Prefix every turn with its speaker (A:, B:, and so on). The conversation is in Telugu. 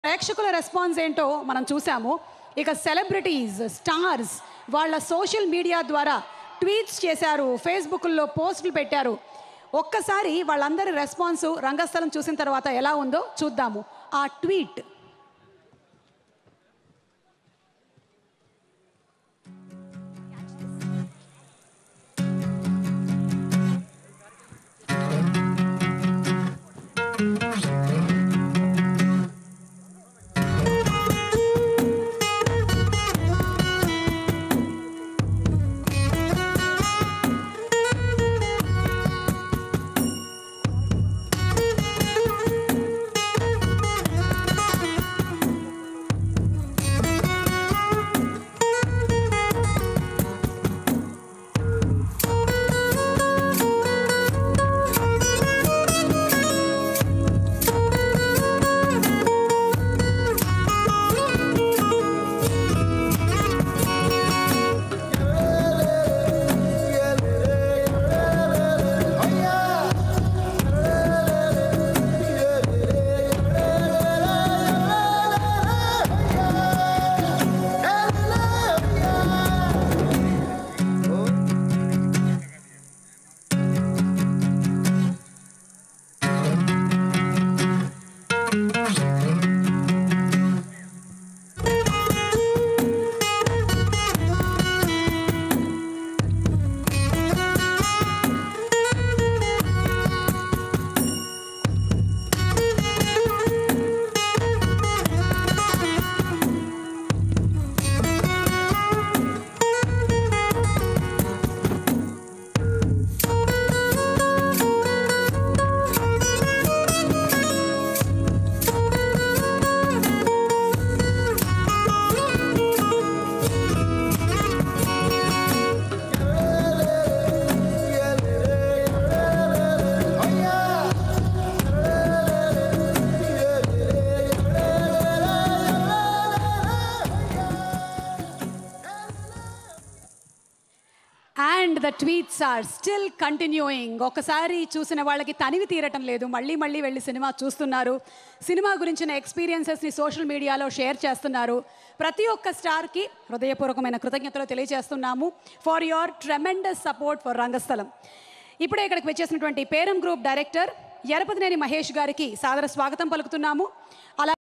A: ప్రేక్షకుల రెస్పాన్స్ ఏంటో మనం చూసాము ఇక సెలబ్రిటీస్ స్టార్స్ వాళ్ళ సోషల్ మీడియా ద్వారా ట్వీట్స్ చేశారు ఫేస్బుక్లో పోస్టులు పెట్టారు ఒక్కసారి వాళ్ళందరి రెస్పాన్స్ రంగస్థలం చూసిన తర్వాత ఎలా ఉందో చూద్దాము ఆ tweet and the tweets are still continuing ఒకసారి చూసిన వాళ్ళకి తనివి తీరటం లేదు మళ్ళీ మళ్ళీ వెళ్ళి సినిమా చూస్తున్నారు సినిమా గురించిన ఎక్స్పీరియన్సెస్ని సోషల్ మీడియాలో షేర్ చేస్తున్నారు ప్రతి ఒక్క స్టార్కి హృదయపూర్వకమైన కృతజ్ఞతలు తెలియజేస్తున్నాము for your tremendous support for Rangasthalam ఇప్పుడే ఇక్కడికి వచ్చేసినటువంటి పేరం గ్రూప్ డైరెక్టర్ ఎరపతినేని మహేష్ గారికి సాదర స్వాగతం పలుకుతున్నాము అలా